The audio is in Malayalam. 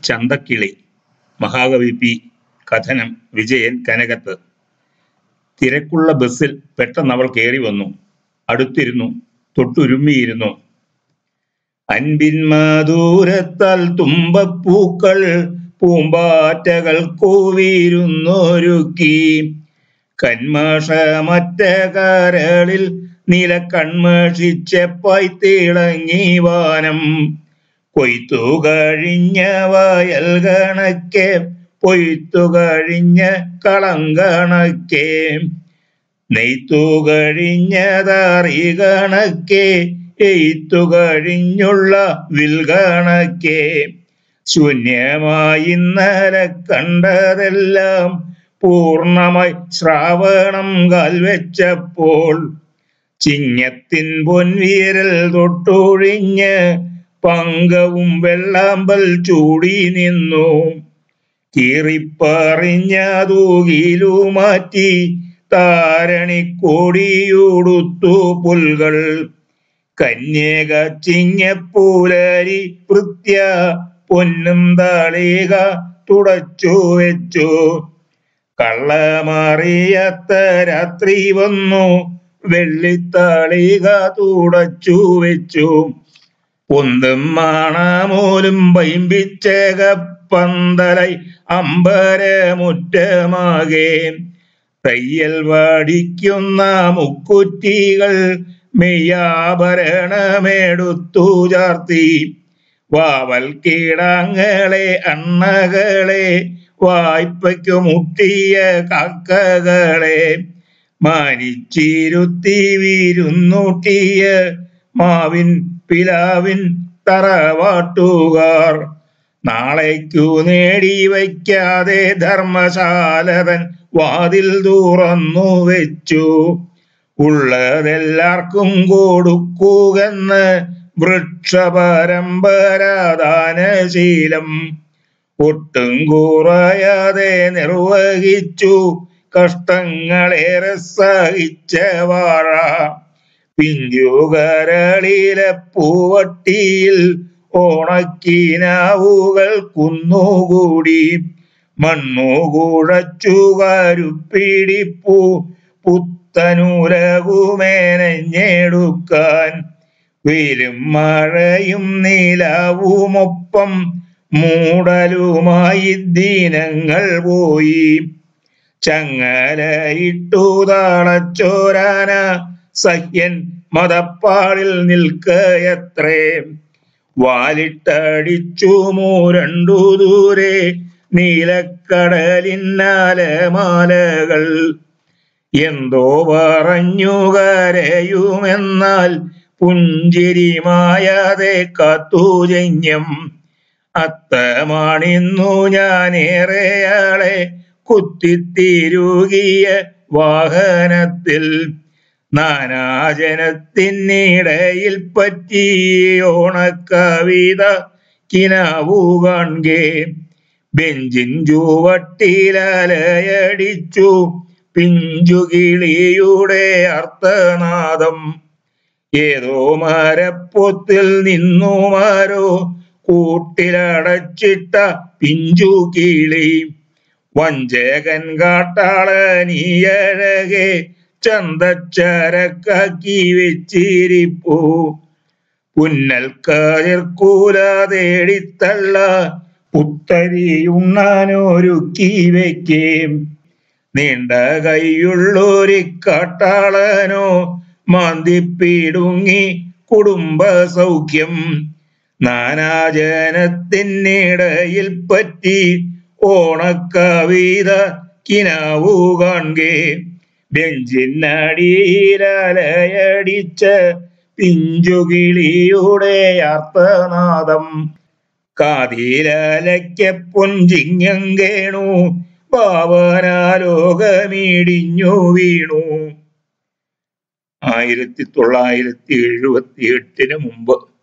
ചന്തക്കിളി മഹാകവി പി കഥനം വിജയൻ കനകത്ത് തിരക്കുള്ള ബസ്സിൽ പെട്ടെന്ന് അവൾ കയറി വന്നു അടുത്തിരുന്നു തൊട്ടുരുമ്മിയിരുന്നു അൻപിൻ മാധൂരത്താൽ തുമ്പപ്പൂക്കൾ പൂമ്പാറ്റകൾ കൂവിരുന്നൊരുക്കി കന്മാഷമറ്റ കരളിൽ നില കൺമഷിച്ചപ്പായി തിളങ്ങി വാനം കൊയ്ത്തു കഴിഞ്ഞ വയൽ കണക്കെ പൊയ്ത്തു കഴിഞ്ഞ കളം കണക്കെ നെയ്ത്തു കഴിഞ്ഞതറി കണക്കെ എയ്ത്തു കഴിഞ്ഞുള്ള വിൽ കണക്കെ ശൂന്യമായി ഇന്നലെ കണ്ടതെല്ലാം പൂർണ്ണമായി ശ്രാവണം കാൽവെച്ചപ്പോൾ ചിങ്ങത്തിൻ പൊൻവീരൽ തൊട്ടൊഴിഞ്ഞ് പങ്കവും വെള്ളാമ്പൽ ചൂടി നിന്നു കീറിപ്പറിഞ്ഞതൂകിലു മാറ്റി താരണിക്കൊടിയുടുത്തു പുൽകൾ കന്യക ചിങ്ങപ്പൂലരി വൃത്യ പൊന്നും തളിക തുടച്ചു വെച്ചു കള്ളമറിയാത്ത രാത്രി വന്നു വെള്ളിത്തളിക തുടച്ചു വെച്ചു പൊന്തും മാണമൂലും പൈമ്പിച്ചക പന്തലൈ അമ്പരമുറ്റമാകെ തയ്യൽ വാടിക്കുന്ന മുക്കുറ്റികൾ മെയ്യാഭരണമെടുത്തു ചാർത്തി വാവൽ കീടാങ്ങളെ അണ്ണകളെ വായ്പയ്ക്കു മുട്ടിയ കാക്കകളെ മാനിച്ചിരുത്തി വീരുന്നൂട്ടിയ മാവിൻ പിലാവിൻ തറവാട്ടുകാർ നാളേക്കു നേടി വയ്ക്കാതെ ധർമ്മശാലതൻ വാതിൽ തുറന്നു വെച്ചു ഉള്ളതെല്ലാവർക്കും കൊടുക്കുകെന്ന് വൃക്ഷപരമ്പരാദാനശീലം ഒട്ടും കുറയാതെ നിർവഹിച്ചു കഷ്ടങ്ങളേറെ സഹിച്ച വാഴ പിഞ്ചുകരളിലെ പൂവട്ടിയിൽ ഓണക്കിനാവുകൾ കുന്നുകൂടി മണ്ണു കുഴച്ചു കരുപ്പിടിപ്പൂ പുത്തനുലകുമേനഞ്ഞെടുക്കാൻ വെയിലും മഴയും നിലാവുമൊപ്പം മൂടലുമായി ദിനങ്ങൾ പോയി ചങ്ങലയിട്ടു താളച്ചോരാന സഹ്യൻ മതപ്പാടിൽ നിൽക്കയത്രേ വാലിട്ടടിച്ചു മൂരണ്ടു ദൂരെ നീലക്കടലിന്നാലമാലകൾ എന്തോ പറഞ്ഞു കരയുമെന്നാൽ പുഞ്ചിരി മായാതെ കാത്തുജന്യം അത്തമാണിന്നു ഞാനേറെയാളെ കുത്തിത്തിരുകിയ വാഹനത്തിൽ നാനാജനത്തിനിടയിൽ പറ്റി ഓണക്കവിത കിനാവു കാൺകെ ബെഞ്ചിൻ ചുവട്ടിലലയടിച്ചു പിഞ്ചുകിളിയുടെ അർത്ഥനാദം ഏതോ മരപ്പൊത്തിൽ നിന്നുമാരോ കൂട്ടിലടച്ചിട്ട പിഞ്ചു കിളി വഞ്ചകൻ കാട്ടാളനീയഴകെ ചന്തച്ചരക്കാക്കി വെച്ചിരിപ്പൂ പുന്നൽ കതിർക്കൂല തേടിത്തള്ള പുത്തരിയുണ്ണാനൊരുക്കി വെക്കേം നീണ്ട കൈയുള്ളൊരു കാട്ടാളനോ മാന്തിപ്പിടുങ്ങി കുടുംബ സൗഖ്യം നാനാജനത്തിനിടയിൽ പറ്റി ഓണക്കവിത കിനാവു കാൺകെ ബെഞ്ചിനടിയിലലയടിച്ച പിഞ്ചുകിളിയുടെ അർത്ഥനാദം കാതിലലയ്ക്ക പൊഞ്ചിങ്ങം കേണു ഭാവനാലോകമിടിഞ്ഞു വീണു ആയിരത്തി തൊള്ളായിരത്തി എഴുപത്തി എട്ടിന് മുമ്പ്